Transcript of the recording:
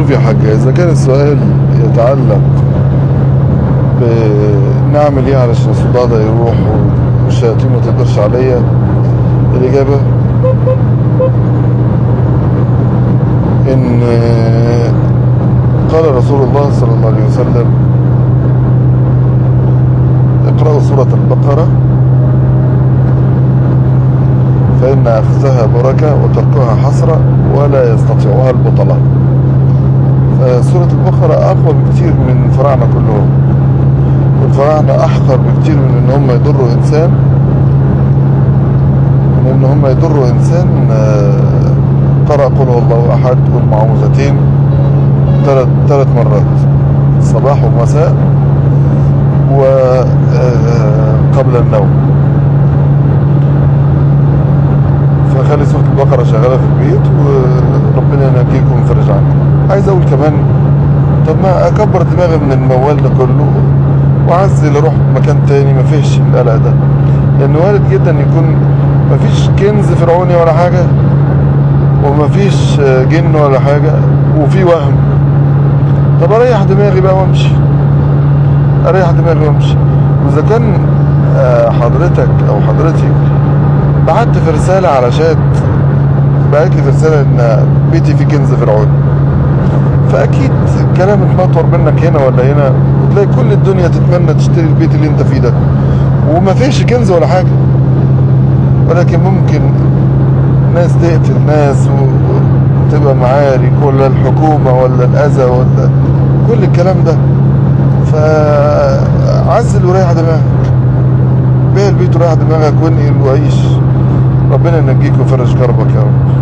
شوف يا حاج إذا كان السؤال يتعلق بنعمل إيه علشان الصداع ده يروح والشياطين ما تقدرش عليا الإجابة إن قال رسول الله صلى الله عليه وسلم اقرأوا سورة البقرة فإن أخذها بركة وتركها حسرة ولا يستطيعها البطلة فسورة البقرة أقوى بكتير من الفراعنة كلهم والفراعنة أحقر بكتير من إن هم يضروا إنسان من إن هم يضروا إنسان قرأ قل هو الله أحد والمعوذتين ثلاث ثلاث مرات صباح ومساء وقبل النوم فخلي سورة البقرة شغالة في البيت وربنا ينجيكم ويفرج عنكم عايز اقول كمان طب ما اكبر دماغي من الموال ده كله واعزل اروح مكان تاني ما فيش القلق ده لان وارد جدا يكون ما فيش كنز فرعوني ولا حاجة وما فيش جن ولا حاجة وفي وهم طب اريح دماغي بقى وامشي اريح دماغي وامشي واذا كان حضرتك او حضرتي بعت في رسالة على شات بعت لي في رسالة ان بيتي فيه كنز فرعوني فاكيد كلامك مطور منك هنا ولا هنا وتلاقي كل الدنيا تتمنى تشتري البيت اللي انت فيه ده وما فيش كنز ولا حاجة ولكن ممكن ناس تقتل ناس وتبقى معارك ولا الحكومة ولا الأذى ولا كل الكلام ده فعزل وريح دماغك بيع البيت وريح دماغك وانقل وعيش ربنا ينجيك ويفرج كربك يا رب